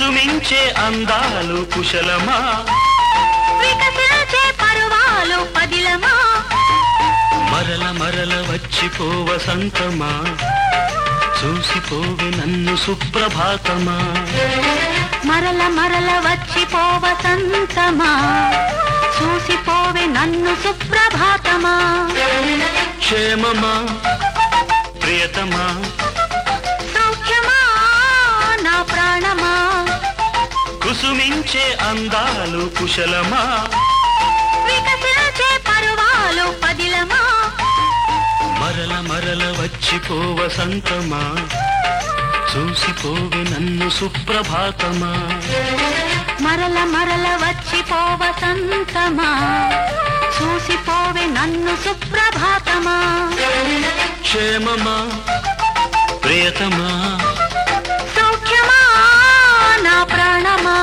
కుసుమించే అందాలు కుశలమా వికసించే పరువాలు పదిలమా మరల మరల వచ్చిపోవ సంతమా చూసిపోవి నన్ను సుప్రభాతమా మరల మరల వచ్చిపోవ సంతమా చూసిపోవే నన్ను సుప్రభాతమా క్షేమమా ప్రియతమా సౌఖ్యమా నా ప్రాణమా కుసుమించే అందాలు కుశలమా వికసించే పరువాలు పదిలమా మరల మరల వచ్చిపోవ సంతమా చూసిపోవి నన్ను సుప్రభాతమా మరల మరల వచ్చిపోవ సంతమా చూసిపోవే నన్ను సుప్రభాతమా క్షేమమా ప్రియతమా సౌఖ్యమా నా ప్రాణమా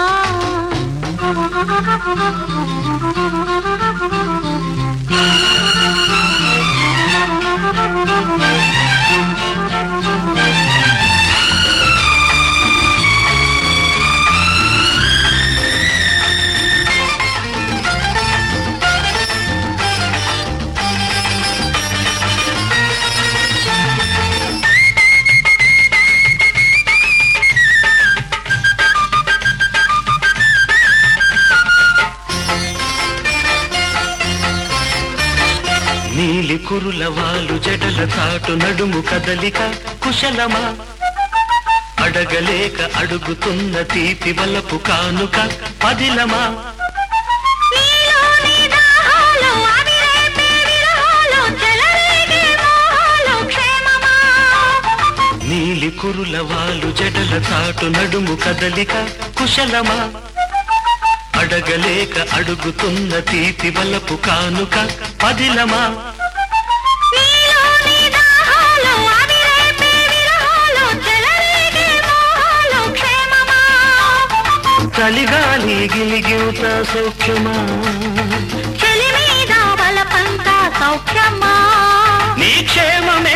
నీలి కురుల వాలు జడల చాటు నడుము కదలిక కుశలమా అడగలేక అడుగుతున్న తీపి వలపు కానుక పదిలమా నీలోని దాహాలు అవిరేపే విరహాలు చెలరేగే మోహాలు క్షేమమా నీలి కురుల వాలు జడల చాటు నడుము కదలిక కుశలమా అడగలేక అడుగుతున్న తీపి వలపు కానుక పదిలమా నీలోని దాహాలు అవిరేపే విరహాలు చెలరేగే మోహాలు క్షేమమా చలిగాలి గిలిగివుత సౌఖ్యమా చెలి మీద బలపంతా సౌఖ్యమా నీ క్షేమమే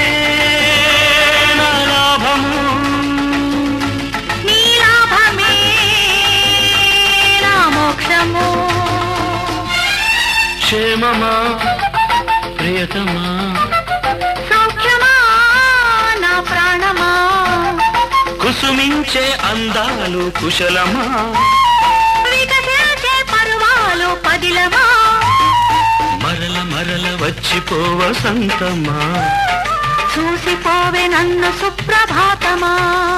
నా లాభము నీ లాభమే నా మోక్షము క్షేమమా ప్రియతమా సౌఖ్యమా నా ప్రాణమా కుసుమించే అందాలు కుశలమా వికసించే పరువాలు పదిలమా మరల మరల వచ్చిపోవ సంతమా చూసిపోవే నన్ను సుప్రభాతమా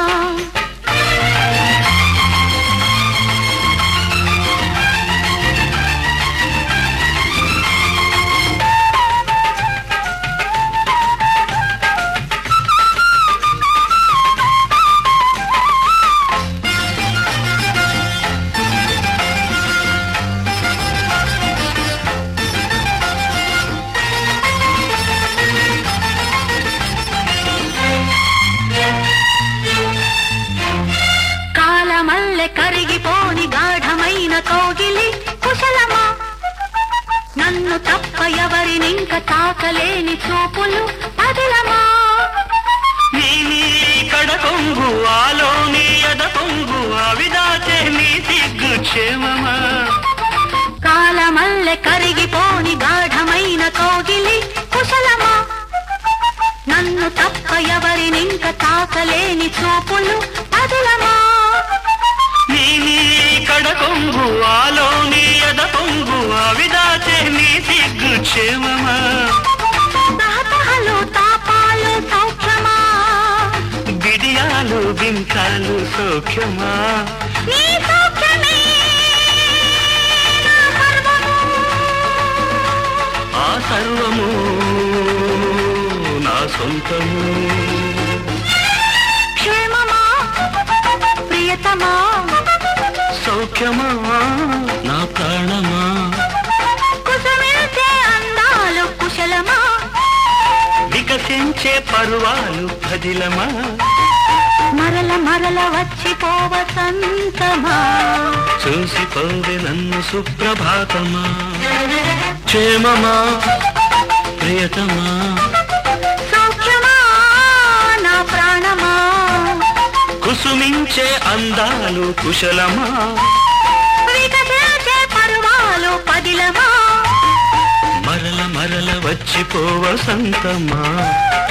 కాలమల్లె కరిగిపోని గాఢమైన కోగిలి కుశలమా నన్ను తప్ప ఎవరినింక తాకలేని చూపులు పదిలమా నీ నీ కడ కొంగు ఆలో నీ ఎద కొంగు అవిదాచే నీ సిగ్గు క్షేమమా కాలమల్లె కరిగిపోని గాఢమైన కోగిలి కుశలమా నన్ను తప్ప ఎవరినింక తాకలేని చూపులు పదిలమా నీ నీ కడ కొంగు ఆలో నీ ఎద కొంగు అవిదాచే నీ సిగ్గు క్షేమమా తహతహలు తాపాలు సౌఖ్యమా బిడియాలు బింకాలు సౌఖ్యమా నీ సౌఖ్యమే నా సర్వము. ఆ సర్వము నా సొంతము క్షేమమా ప్రియతమా సౌఖ్యమా నా ప్రాణమా కుసమిల్చే అందాలు కుశలమా వికసించే పర్వాలు పదిలమా మరల మరల వచ్చిపోవ సంతమా చూసిపోవే నన్ను సుప్రభాతమా క్షేమమా ప్రియతమా సౌఖ్యమా నా ప్రాణమా కుసు కుసుమించే అందాలు కుశలమా వికసించే పరువాలు పదిలమా మరల మరల వచ్చిపో వసంతమా